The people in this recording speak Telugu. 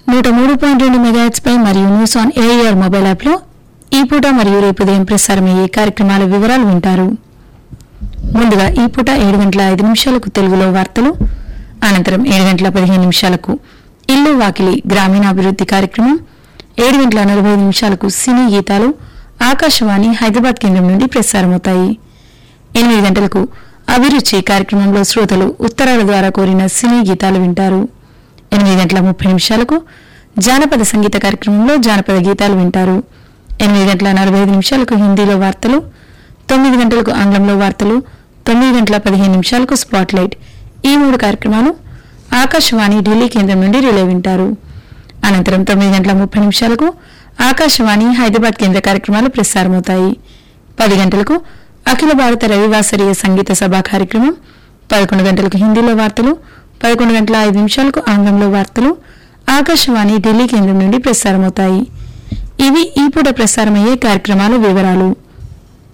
నూట మూడు పాయింట్ రెండు మెగాహెట్స్ పై మరియు news on AIR mobile app లో ఈ పూట మరియు రేపు ఉదయం ప్రసారమయ్యే కార్యక్రమాల వివరాలు వింటారు ముందుగా ఈ పూట ఏడు గంటల ఐదు నిమిషాలకు తెలుగులో వార్తలు అనంతరం ఏడు గంటల పదిహేను నిమిషాలకు ఇల్లు వాకిలి గ్రామీణాభివృద్ధి కార్యక్రమం ఏడు గంటల నలభై ఐదు నిమిషాలకు సినీ గీతాలు ఆకాశవాణి హైదరాబాద్ కేంద్రం నుండి ప్రసారమవుతాయి ఎనిమిది గంటలకు అభిరుచి కార్యక్రమంలో శ్రోతలు ఉత్తరాల ద్వారా కోరిన సినీ గీతాలు వింటారు ఎనిమిది గంటల ముప్పై నిమిషాలకు జానపద సంగీత కార్యక్రమంలో జానపద గీతాలు వింటారు ఎనిమిది గంటల నలభై ఐదు నిమిషాలకు హిందీలో వార్తలు తొమ్మిది గంటలకు ఆంగ్లంలో వార్తలు తొమ్మిది గంటల పదిహేను నిమిషాలకు స్పాట్ లైట్ ఈ మూడు కార్యక్రమాలు ఆకాశవాణి ఢిల్లీ కేంద్రం నుండి రిలే వింటారు అనంతరం తొమ్మిది గంటల ముప్పై నిమిషాలకు ఆకాశవాణి హైదరాబాద్ కేంద్ర కార్యక్రమాలు ప్రసారమవుతాయి పది గంటలకు అఖిల భారత రవివాసరీయ సంగీత సభ కార్యక్రమం పదకొండు గంటలకు హిందీలో వార్తలు పదకొండు గంటల ఐదు నిమిషాలకు ఆంగ్లంలో వార్తలు ఆకాశవాణి ఢిల్లీ కేంద్రం నుండి ప్రసారమవుతాయి ఇవి ఈ పూట ప్రసారమయ్యే కార్యక్రమాల వివరాలు